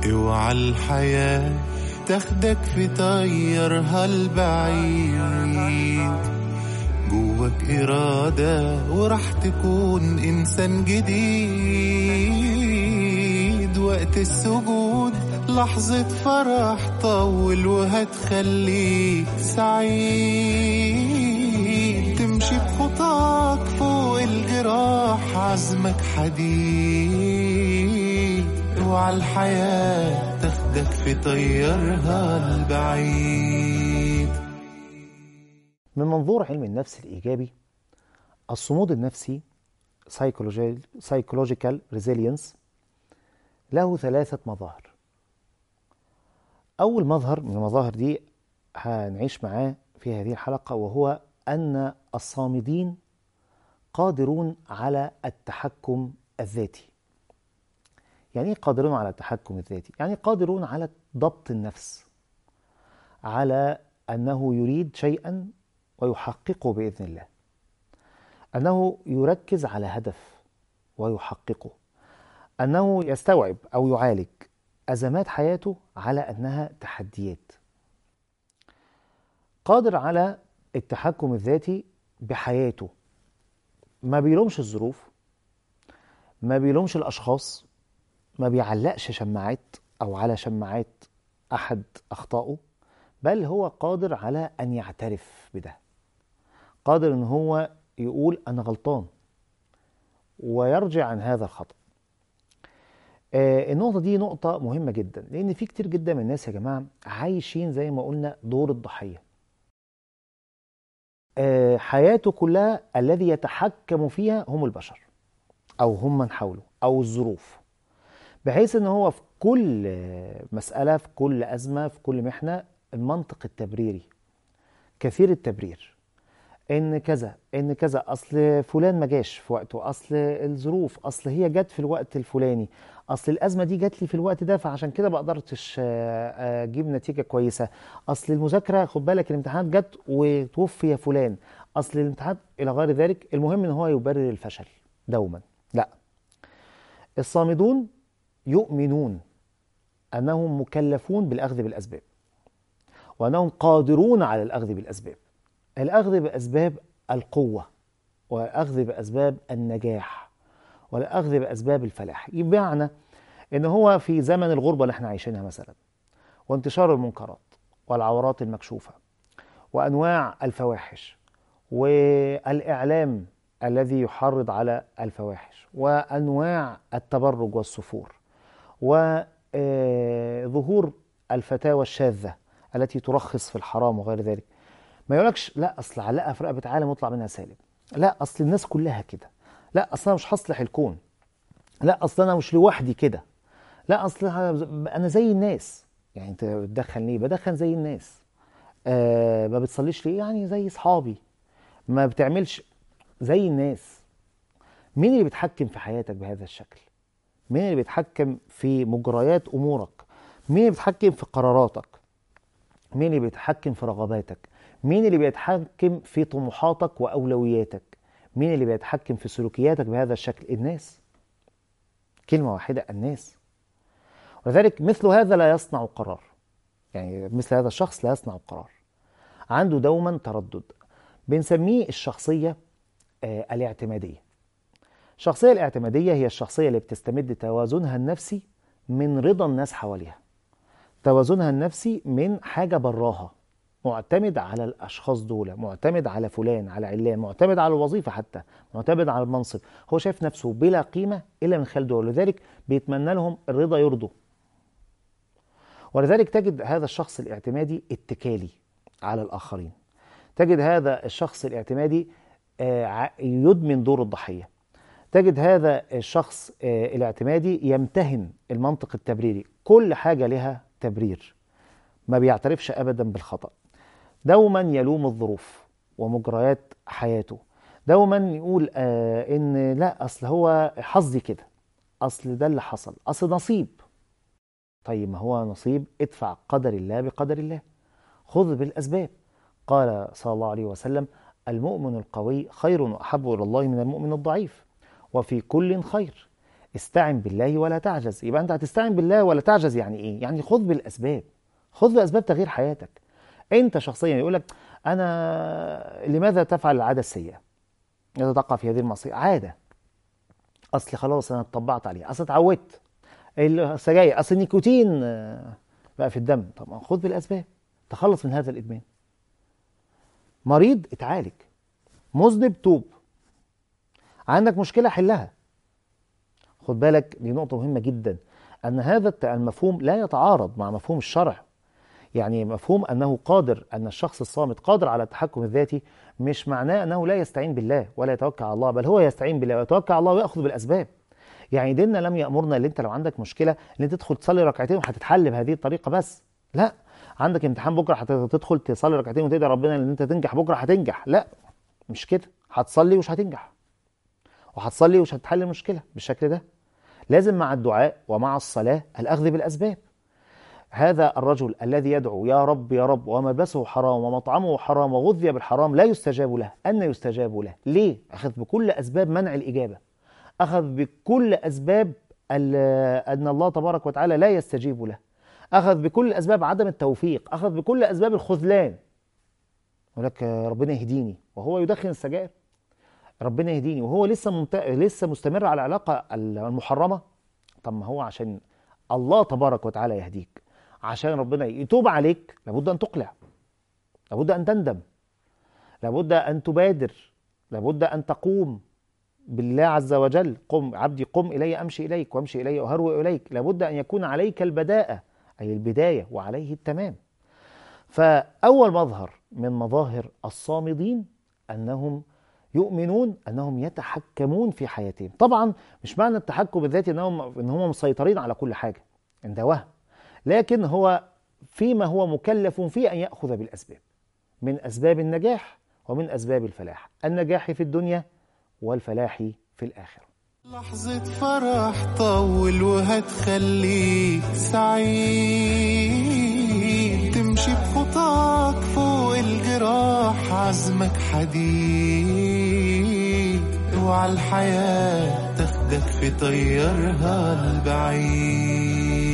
اوعى الحياة تاخدك في طيرها البعيد جواك إرادة وراح تكون إنسان جديد وقت السجود لحظة فرح طول وهتخليك سعيد تمشي بخطاك فوق الجراح عزمك حديد اوعى الحياة تاخدك في طيرها البعيد من منظور علم النفس الإيجابي الصمود النفسي psychological resilience له ثلاثة مظاهر أول مظهر من المظاهر دي هنعيش معاه في هذه الحلقة وهو أن الصامدين قادرون على التحكم الذاتي يعني ايه قادرون على التحكم الذاتي يعني قادرون على ضبط النفس على انه يريد شيئا ويحققه باذن الله انه يركز على هدف ويحققه انه يستوعب او يعالج ازمات حياته على انها تحديات قادر على التحكم الذاتي بحياته ما بيلومش الظروف ما بيلومش الاشخاص ما بيعلقش شماعات او على شماعات احد اخطائه بل هو قادر على ان يعترف بده قادر ان هو يقول انا غلطان ويرجع عن هذا الخطأ آه النقطة دي نقطة مهمة جدا لأن في كتير جدا من الناس يا جماعة عايشين زي ما قلنا دور الضحية آه حياته كلها الذي يتحكم فيها هم البشر أو هم من حوله أو الظروف بحيث ان هو في كل مسألة في كل أزمة في كل محنة المنطق التبريري كثير التبرير ان كذا ان كذا اصل فلان ما جاش في وقته اصل الظروف اصل هي جت في الوقت الفلاني اصل الازمه دي جت لي في الوقت ده فعشان كده ما قدرتش اجيب نتيجه كويسه اصل المذاكره خد بالك الامتحانات جت وتوفي فلان اصل الامتحانات الى غير ذلك المهم ان هو يبرر الفشل دوما لا الصامدون يؤمنون انهم مكلفون بالاخذ بالاسباب وانهم قادرون على الاخذ بالاسباب الاخذ باسباب القوه والاخذ باسباب النجاح والاخذ باسباب الفلاح بمعنى ان هو في زمن الغربه اللي احنا عايشينها مثلا وانتشار المنكرات والعورات المكشوفه وانواع الفواحش والاعلام الذي يحرض على الفواحش وانواع التبرج والسفور وظهور الفتاوى الشاذة التي ترخص في الحرام وغير ذلك ما يقولكش لا اصل علقها في رقبه عالم واطلع منها سالم لا اصل الناس كلها كده لا اصل انا مش هصلح الكون لا اصل انا مش لوحدي كده لا اصل انا زي الناس يعني انت بتدخل ليه بدخل زي الناس آه ما بتصليش ليه يعني زي اصحابي ما بتعملش زي الناس مين اللي بيتحكم في حياتك بهذا الشكل مين اللي بيتحكم في مجريات امورك مين اللي بيتحكم في قراراتك مين اللي بيتحكم في رغباتك مين اللي بيتحكم في طموحاتك واولوياتك مين اللي بيتحكم في سلوكياتك بهذا الشكل الناس كلمه واحده الناس ولذلك مثل هذا لا يصنع قرار يعني مثل هذا الشخص لا يصنع قرار عنده دوما تردد بنسميه الشخصيه آه الاعتماديه الشخصيه الاعتماديه هي الشخصيه اللي بتستمد توازنها النفسي من رضا الناس حواليها توازنها النفسي من حاجه براها معتمد على الاشخاص دول معتمد على فلان على علان معتمد على الوظيفه حتى معتمد على المنصب هو شايف نفسه بلا قيمه الا من خلال دول لذلك بيتمنى لهم الرضا يرضوا ولذلك تجد هذا الشخص الاعتمادي اتكالي على الاخرين تجد هذا الشخص الاعتمادي يدمن دور الضحيه تجد هذا الشخص الاعتمادي يمتهن المنطق التبريري كل حاجه لها تبرير ما بيعترفش ابدا بالخطا دوما يلوم الظروف ومجريات حياته دوما يقول آه ان لا اصل هو حظي كده اصل ده اللي حصل اصل نصيب طيب ما هو نصيب ادفع قدر الله بقدر الله خذ بالاسباب قال صلى الله عليه وسلم المؤمن القوي خير واحب الى الله من المؤمن الضعيف وفي كل خير استعن بالله ولا تعجز يبقى انت هتستعن بالله ولا تعجز يعني ايه يعني خذ بالاسباب خذ باسباب تغيير حياتك انت شخصيا يقول لك انا لماذا تفعل العاده السيئه لماذا تقع في هذه المعصيه عاده اصل خلاص انا اتطبعت عليها اصل اتعودت السجاير اصل النيكوتين آه، بقى في الدم طب خذ بالاسباب تخلص من هذا الادمان مريض اتعالج مذنب توب عندك مشكله حلها خد بالك دي نقطه مهمه جدا ان هذا الت- المفهوم لا يتعارض مع مفهوم الشرع يعني مفهوم انه قادر ان الشخص الصامت قادر على التحكم الذاتي مش معناه انه لا يستعين بالله ولا يتوكل على الله بل هو يستعين بالله ويتوكل على الله وياخذ بالاسباب يعني ديننا لم يامرنا ان انت لو عندك مشكله ان انت تدخل تصلي ركعتين وهتتحل بهذه الطريقه بس لا عندك امتحان بكره هتدخل تصلي ركعتين وتدعي ربنا ان انت تنجح بكره هتنجح لا مش كده هتصلي ومش هتنجح وهتصلي ومش هتحل المشكله بالشكل ده لازم مع الدعاء ومع الصلاه الاخذ بالاسباب هذا الرجل الذي يدعو يا رب يا رب وملبسه حرام ومطعمه حرام وغذي بالحرام لا يستجاب له أن يستجاب له ليه؟ أخذ بكل أسباب منع الإجابة أخذ بكل أسباب ال- أن الله تبارك وتعالى لا يستجيب له أخذ بكل أسباب عدم التوفيق أخذ بكل أسباب الخذلان يقول لك آه، ربنا يهديني وهو يدخن السجائر ربنا يهديني وهو لسه ممت... لسه مستمر على العلاقة المحرمة طب ما هو عشان الله تبارك وتعالى يهديك عشان ربنا يتوب عليك لابد ان تقلع لابد ان تندم لابد ان تبادر لابد ان تقوم بالله عز وجل قم عبدي قم الي امشي اليك وامشي الي اهرول اليك لابد ان يكون عليك البداءه اي البدايه وعليه التمام فاول مظهر من مظاهر الصامدين انهم يؤمنون انهم يتحكمون في حياتهم طبعا مش معنى التحكم الذاتي انهم ان هم مسيطرين على كل حاجه إن ده وهم لكن هو فيما هو مكلف فيه ان ياخذ بالاسباب من اسباب النجاح ومن اسباب الفلاح النجاح في الدنيا والفلاح في الاخره لحظة فرح طول وهتخليك سعيد تمشي بخطاك فوق الجراح عزمك حديد اوعى الحياة تاخدك في طيرها البعيد